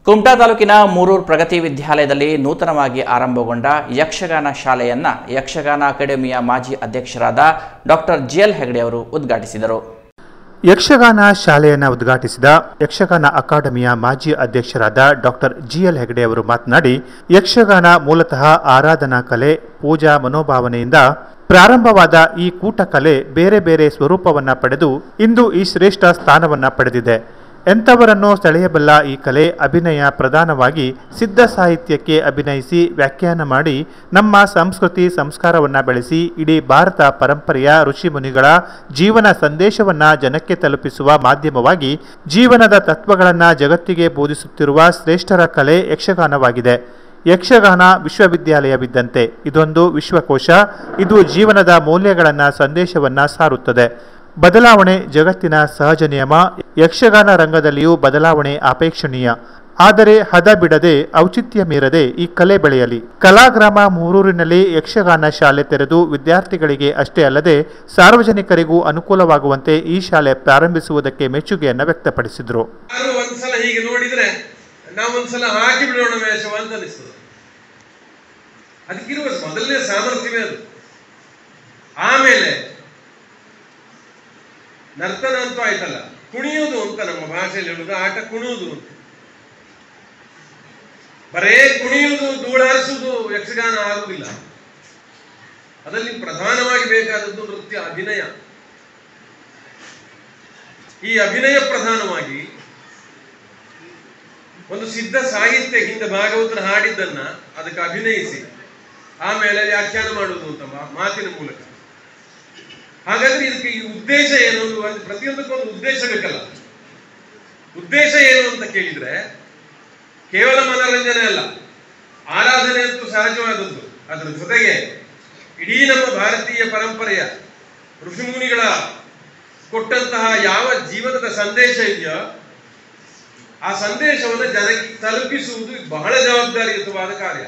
ಕುಮಟಾ ತಾಲೂಕಿನ ಮೂರೂರು ಪ್ರಗತಿ ವಿದ್ಯಾಲಯದಲ್ಲಿ ನೂತನವಾಗಿ ಆರಂಭಗೊಂಡ ಯಕ್ಷಗಾನ ಶಾಲೆಯನ್ನ ಯಕ್ಷಗಾನ ಅಕಾಡೆಮಿಯ ಮಾಜಿ ಅಧ್ಯಕ್ಷರಾದ ಡಾಕ್ಟರ್ ಜಿಎಲ್ ಹೆಗಡೆ ಅವರು ಉದ್ಘಾಟಿಸಿದರು ಯಕ್ಷಗಾನ ಶಾಲೆಯನ್ನು ಉದ್ಘಾಟಿಸಿದ ಯಕ್ಷಗಾನ ಅಕಾಡೆಮಿಯ ಮಾಜಿ ಅಧ್ಯಕ್ಷರಾದ ಡಾಕ್ಟರ್ ಜಿಎಲ್ ಹೆಗಡೆ ಅವರು ಮಾತನಾಡಿ ಯಕ್ಷಗಾನ ಮೂಲತಃ ಆರಾಧನಾ ಕಲೆ ಪೂಜಾ ಮನೋಭಾವನೆಯಿಂದ ಪ್ರಾರಂಭವಾದ ಈ ಕೂಟ ಕಲೆ ಬೇರೆ ಬೇರೆ ಸ್ವರೂಪವನ್ನ ಪಡೆದು ಇಂದು ಈ ಶ್ರೇಷ್ಠ ಸ್ಥಾನವನ್ನ ಪಡೆದಿದೆ ಎಂಥವರನ್ನೂ ಸೆಳೆಯಬಲ್ಲ ಈ ಕಲೆ ಅಭಿನಯ ಪ್ರಧಾನವಾಗಿ ಸಿದ್ಧ ಸಾಹಿತ್ಯಕ್ಕೆ ಅಭಿನಯಿಸಿ ವ್ಯಾಖ್ಯಾನ ಮಾಡಿ ನಮ್ಮ ಸಂಸ್ಕೃತಿ ಸಂಸ್ಕಾರವನ್ನ ಬೆಳೆಸಿ ಇಡೀ ಭಾರತ ಪರಂಪರೆಯ ಋಷಿಮುನಿಗಳ ಜೀವನ ಸಂದೇಶವನ್ನ ಜನಕ್ಕೆ ತಲುಪಿಸುವ ಮಾಧ್ಯಮವಾಗಿ ಜೀವನದ ತತ್ವಗಳನ್ನು ಜಗತ್ತಿಗೆ ಬೋಧಿಸುತ್ತಿರುವ ಶ್ರೇಷ್ಠರ ಕಲೆ ಯಕ್ಷಗಾನವಾಗಿದೆ ಯಕ್ಷಗಾನ ವಿಶ್ವವಿದ್ಯಾಲಯವಿದ್ದಂತೆ ಇದೊಂದು ವಿಶ್ವಕೋಶ ಇದು ಜೀವನದ ಮೌಲ್ಯಗಳನ್ನು ಸಂದೇಶವನ್ನ ಸಾರುತ್ತದೆ ಬದಲಾವಣೆ ಜಗತ್ತಿನ ಸಹಜ ನಿಯಮ ಯಕ್ಷಗಾನ ರಂಗದಲ್ಲಿಯೂ ಬದಲಾವಣೆ ಅಪೇಕ್ಷಣೀಯ ಆದರೆ ಹದ ಬಿಡದೆ ಔಚಿತ್ಯ ಮೀರದೆ ಈ ಕಲೆ ಬೆಳೆಯಲಿ ಕಲಾಗ್ರಾಮ ಮೂರೂರಿನಲ್ಲಿ ಯಕ್ಷಗಾನ ಶಾಲೆ ತೆರೆದು ವಿದ್ಯಾರ್ಥಿಗಳಿಗೆ ಅಷ್ಟೇ ಅಲ್ಲದೆ ಸಾರ್ವಜನಿಕರಿಗೂ ಅನುಕೂಲವಾಗುವಂತೆ ಈ ಶಾಲೆ ಪ್ರಾರಂಭಿಸುವುದಕ್ಕೆ ಮೆಚ್ಚುಗೆಯನ್ನು ವ್ಯಕ್ತಪಡಿಸಿದರು ಯಾರು ಒಂದ್ಸಲ ಹೀಗೆ ನೋಡಿದ್ರೆ ನಾವೊಂದ್ಸಲ ಹಾಕಿ ಬಿಡೋಣ ವೇಷವ ಅಂತ ಅನಿಸ್ತದೆ ಅದಕ್ಕಿರುವ ಮೊದಲನೇ ಸಾಮರ್ಥ್ಯವೇ ಅದು ಆಮೇಲೆ ನರ್ತನ ಅಂತೂ ಆಯ್ತಲ್ಲ ಕುಣಿಯೋದು ಅಂತ ನಮ್ಮ ಭಾಷೆಯಲ್ಲಿ ಹೇಳುದು ಆಟ ಕುಣಿಯೋದು ಅಂತ ಬರೇ ಕುಣಿಯುವುದು ಧೂಳಾರಿಸುವುದು ಯಕ್ಷಗಾನ ಆಗುವುದಿಲ್ಲ ಅದರಲ್ಲಿ ಪ್ರಧಾನವಾಗಿ ಬೇಕಾದದ್ದು ನೃತ್ಯ ಅಭಿನಯ ಈ ಅಭಿನಯ ಪ್ರಧಾನವಾಗಿ ಒಂದು ಸಿದ್ಧ ಸಾಹಿತ್ಯ ಹಿಂದೆ ಭಾಗವತರ ಹಾಡಿದ್ದನ್ನ ಅದಕ್ಕೆ ಅಭಿನಯಿಸಿ ಆಮೇಲೆ ವ್ಯಾಖ್ಯಾನ ಮಾಡುವುದು ಅಂತ ಮಾ- ಮಾತಿನ ಮೂಲಕ ಹಾಗಾದ್ರೆ ಇದಕ್ಕೆ ಈ ಉದ್ದೇಶ ಏನು ಒಂದು ಒಂದು ಪ್ರತಿಯೊಂದಕ್ಕೊಂದು ಉದ್ದೇಶ ಬೇಕಲ್ಲ ಉದ್ದೇಶ ಏನು ಅಂತ ಕೇಳಿದ್ರೆ ಕೇವಲ ಮನೋರಂಜನೆ ಅಲ್ಲ ಆರಾಧನೆ ಅಂತೂ ಸಹಜವಾದದ್ದು ಅದರ ಜೊತೆಗೆ ಇಡೀ ನಮ್ಮ ಭಾರತೀಯ ಪರಂಪರೆಯ ಋಷಿಮುನಿಗಳ ಕೊಟ್ಟಂತಹ ಯಾವ ಜೀವನದ ಸಂದೇಶ ಇದೆಯೋ ಆ ಸಂದೇಶವನ್ನು ಜನಕ್ಕೆ ತಲುಪಿಸುವುದು ಬಹಳ ಜವಾಬ್ದಾರಿಯುತವಾದ ಕಾರ್ಯ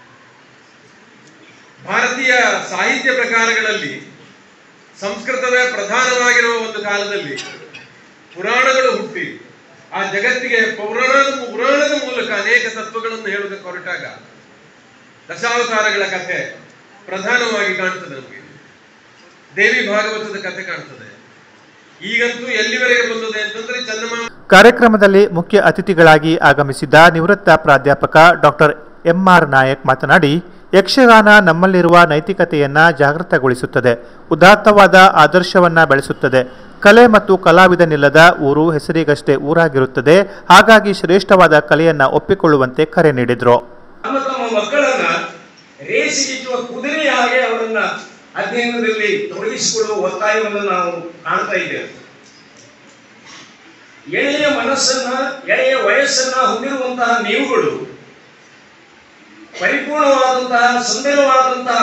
ಭಾರತೀಯ ಸಾಹಿತ್ಯ ಪ್ರಕಾರಗಳಲ್ಲಿ ಸಂಸ್ಕೃತವೇ ಪ್ರಧಾನವಾಗಿರುವ ಒಂದು ಕಾಲದಲ್ಲಿ ಪುರಾಣಗಳು ಹುಟ್ಟಿ ಆ ಜಗತ್ತಿಗೆ ಪೌರಾಣದ ಪುರಾಣದ ಮೂಲಕ ಅನೇಕ ತತ್ವಗಳನ್ನು ಹೇಳುವುದಕ್ಕೆ ಹೊರಟಾಗ ದಶಾವತಾರಗಳ ಕಥೆ ಪ್ರಧಾನವಾಗಿ ಕಾಣ್ತದೆ ನಮಗೆ ದೇವಿ ಭಾಗವತದ ಕಥೆ ಕಾಣ್ತದೆ ಈಗಂತೂ ಎಲ್ಲಿವರೆಗೆ ಬಂದಿದೆ ಅಂತಂದ್ರೆ ಚಂದಮಾಮ ಕಾರ್ಯಕ್ರಮದಲ್ಲಿ ಮುಖ್ಯ ಅತಿಥಿಗಳಾಗಿ ಆಗಮಿಸಿದ್ದ ನಿವೃತ್ತ ಪ್ರಾಧ್ಯಾಪಕ ಡಾಕ್ಟರ್ ಎಂಆರ್ ನಾಯಕ್ ಮಾತನಾಡಿ ಯಕ್ಷಗಾನ ನಮ್ಮಲ್ಲಿರುವ ನೈತಿಕತೆಯನ್ನ ಜಾಗೃತಗೊಳಿಸುತ್ತದೆ ಉದಾತ್ತವಾದ ಆದರ್ಶವನ್ನ ಬೆಳೆಸುತ್ತದೆ ಕಲೆ ಮತ್ತು ಕಲಾವಿದನಿಲ್ಲದ ಊರು ಹೆಸರಿಗಷ್ಟೇ ಊರಾಗಿರುತ್ತದೆ ಹಾಗಾಗಿ ಶ್ರೇಷ್ಠವಾದ ಕಲೆಯನ್ನ ಒಪ್ಪಿಕೊಳ್ಳುವಂತೆ ಕರೆ ನೀಡಿದರು ತಮ್ಮ ತಮ್ಮ ಮಕ್ಕಳನ್ನ ರೇಸಿಗಿಟ್ಟುವ ಕುದುರೆ ಹಾಗೆ ಅವರನ್ನ ಅಧ್ಯಯನದಲ್ಲಿ ತೊಡಗಿಸಿಕೊಳ್ಳುವ ಒತ್ತಾಯವನ್ನು ನಾವು ಕಾಣ್ತಾ ಇದ್ದೇವೆ ಎಳೆಯ ಮನಸ್ಸನ್ನ ಎಳೆಯ ವಯಸ್ಸನ್ನ ಹೊಂದಿರುವಂತಹ ನೀವುಗಳು ಪರಿಪೂರ್ಣವಾದಂತಹ ಸುಂದರವಾದಂತಹ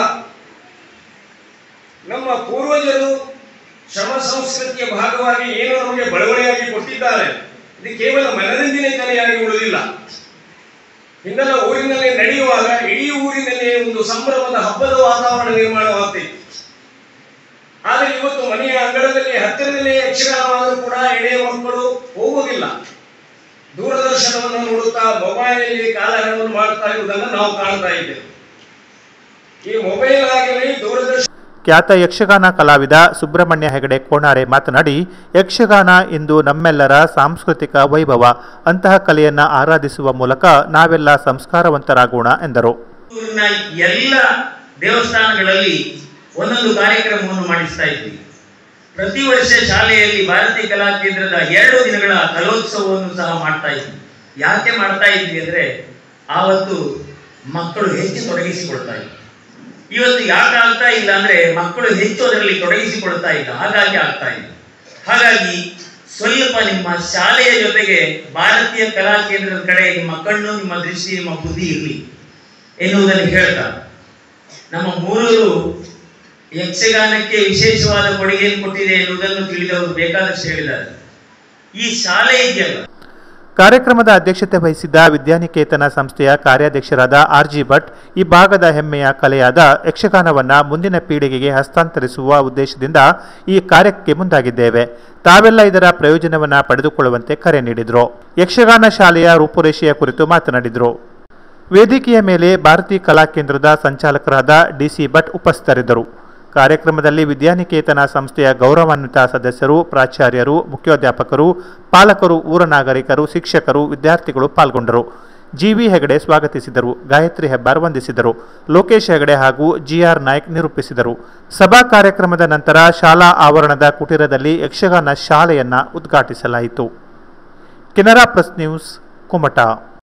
ನಮ್ಮ ಪೂರ್ವಜರು ಶ್ರಮ ಸಂಸ್ಕೃತಿಯ ಭಾಗವಾಗಿ ಏನು ನಮಗೆ ಬಳವಳಿಯಾಗಿ ಕೊಟ್ಟಿದ್ದಾರೆ ಇದು ಕೇವಲ ಮನರಂಜನೆ ಕಲೆಯಾಗಿ ಉಳಿದಿಲ್ಲ ಹಿಂದೆಲ್ಲ ಊರಿನಲ್ಲಿ ನಡೆಯುವಾಗ ಇಡೀ ಊರಿನಲ್ಲಿ ಒಂದು ಸಂಭ್ರಮದ ಹಬ್ಬದ ವಾತಾವರಣ ನಿರ್ಮಾಣವಾಗ್ತಿತ್ತು ಆದರೆ ಇವತ್ತು ಮನೆಯ ಅಂಗಳದಲ್ಲಿ ಹತ್ತಿರದಲ್ಲೇ ಯಕ್ಷಗಾನವಾದರೂ ಕೂಡ ಎಳೆಯ ಮಕ್ಕಳು ಹೋಗುವುದಿಲ್ಲ ದೂರದರ್ಶನವನ್ನು ನೋಡುತ್ತಾ ಮೊಬೈಲಲ್ಲಿ ಕಾಲಹರಣವನ್ನು ಮಾಡ್ತಾ ಇರುವುದನ್ನು ನಾವು ಕಾಣ್ತಾ ಇದ್ದೇವೆ ಈ ಮೊಬೈಲ್ ಆಗಲಿ ದೂರದರ್ಶನ ಖ್ಯಾತ ಯಕ್ಷಗಾನ ಕಲಾವಿದ ಸುಬ್ರಹ್ಮಣ್ಯ ಹೆಗಡೆ ಕೋಣಾರೆ ಮಾತನಾಡಿ ಯಕ್ಷಗಾನ ಇಂದು ನಮ್ಮೆಲ್ಲರ ಸಾಂಸ್ಕೃತಿಕ ವೈಭವ ಅಂತಹ ಕಲೆಯನ್ನ ಆರಾಧಿಸುವ ಮೂಲಕ ನಾವೆಲ್ಲ ಸಂಸ್ಕಾರವಂತರಾಗೋಣ ಎಂದರು ಊರಿನ ಎಲ್ಲ ದೇವಸ್ಥಾನಗಳಲ್ಲಿ ಒಂದೊಂದು ಕಾರ್ಯಕ್ರಮವನ್ನು ಮಾಡಿಸ್ತಾ ಇದ್ವಿ ಪ್ರತಿ ವರ್ಷ ಶಾಲೆಯಲ್ಲಿ ಭಾರತೀಯ ಕಲಾ ಕೇಂದ್ರದ ಎರಡು ದಿನಗಳ ಕಲೋತ್ಸವವನ್ನು ಸಹ ಮಾಡ್ತಾ ಇದ್ವಿ ಯಾಕೆ ಮಾಡ್ತಾ ಇದ್ವಿ ಅಂದ್ರೆ ಆವತ್ತು ಮಕ್ಕಳು ಹೆಚ್ಚು ತೊಡಗಿಸಿಕೊಳ್ತಾ ಇದ್ರು ಇವತ್ತು ಯಾಕೆ ಆಗ್ತಾ ಇಲ್ಲ ಅಂದ್ರೆ ಮಕ್ಕಳು ಹೆಚ್ಚು ಅದರಲ್ಲಿ ತೊಡಗಿಸಿಕೊಳ್ತಾ ಇಲ್ಲ ಹಾಗಾಗಿ ಆಗ್ತಾ ಇಲ್ಲ ಹಾಗಾಗಿ ಸ್ವಲ್ಪ ನಿಮ್ಮ ಶಾಲೆಯ ಜೊತೆಗೆ ಭಾರತೀಯ ಕಲಾ ಕೇಂದ್ರದ ಕಡೆ ನಿಮ್ಮ ಕಣ್ಣು ನಿಮ್ಮ ದೃಷ್ಟಿ ನಿಮ್ಮ ಬುದ್ಧಿ ಇರಲಿ ಎನ್ನುವುದನ್ನು ಹೇಳ್ತಾ ನಮ್ಮ ಮೂರೂರು ಯಕ್ಷಗಾನಕ್ಕೆ ವಿಶೇಷವಾದ ಕೊಡುಗೆಯನ್ನು ಕೊಟ್ಟಿದೆ ಎನ್ನುವುದನ್ನು ತಿಳಿದವರು ಬೇಕಾದಷ್ಟು ಹೇಳಿದ್ದಾರೆ ಈ ಶಾಲೆ ಇದೆಯಲ್ಲ ಕಾರ್ಯಕ್ರಮದ ಅಧ್ಯಕ್ಷತೆ ವಹಿಸಿದ್ದ ವಿದ್ಯಾನಿಕೇತನ ಸಂಸ್ಥೆಯ ಕಾರ್ಯಾಧ್ಯಕ್ಷರಾದ ಆರ್ ಜಿ ಭಟ್ ಈ ಭಾಗದ ಹೆಮ್ಮೆಯ ಕಲೆಯಾದ ಯಕ್ಷಗಾನವನ್ನ ಮುಂದಿನ ಪೀಳಿಗೆಗೆ ಹಸ್ತಾಂತರಿಸುವ ಉದ್ದೇಶದಿಂದ ಈ ಕಾರ್ಯಕ್ಕೆ ಮುಂದಾಗಿದ್ದೇವೆ ತಾವೆಲ್ಲ ಇದರ ಪ್ರಯೋಜನವನ್ನ ಪಡೆದುಕೊಳ್ಳುವಂತೆ ಕರೆ ನೀಡಿದರು ಯಕ್ಷಗಾನ ಶಾಲೆಯ ರೂಪುರೇಷೆಯ ಕುರಿತು ಮಾತನಾಡಿದರು ವೇದಿಕೆಯ ಮೇಲೆ ಭಾರತೀಯ ಕಲಾ ಕೇಂದ್ರದ ಸಂಚಾಲಕರಾದ ಡಿಸಿ ಭಟ್ ಉಪಸ್ಥಿತರಿದ್ದರು ಕಾರ್ಯಕ್ರಮದಲ್ಲಿ ವಿದ್ಯಾನಿಕೇತನ ಸಂಸ್ಥೆಯ ಗೌರವಾನ್ವಿತ ಸದಸ್ಯರು ಪ್ರಾಚಾರ್ಯರು ಮುಖ್ಯೋಧ್ಯಾಪಕರು ಪಾಲಕರು ಊರ ನಾಗರಿಕರು ಶಿಕ್ಷಕರು ವಿದ್ಯಾರ್ಥಿಗಳು ಪಾಲ್ಗೊಂಡರು ಜಿವಿ ಹೆಗಡೆ ಸ್ವಾಗತಿಸಿದರು ಗಾಯತ್ರಿ ಹೆಬ್ಬಾರ್ ವಂದಿಸಿದರು ಲೋಕೇಶ್ ಹೆಗಡೆ ಹಾಗೂ ಜಿಆರ್ ನಾಯ್ಕ್ ನಿರೂಪಿಸಿದರು ಸಭಾ ಕಾರ್ಯಕ್ರಮದ ನಂತರ ಶಾಲಾ ಆವರಣದ ಕುಟೀರದಲ್ಲಿ ಯಕ್ಷಗಾನ ಶಾಲೆಯನ್ನ ಉದ್ಘಾಟಿಸಲಾಯಿತು ಕೆನರಾ ಪ್ರೆಸ್ ನ್ಯೂಸ್ ಕುಮಟಾ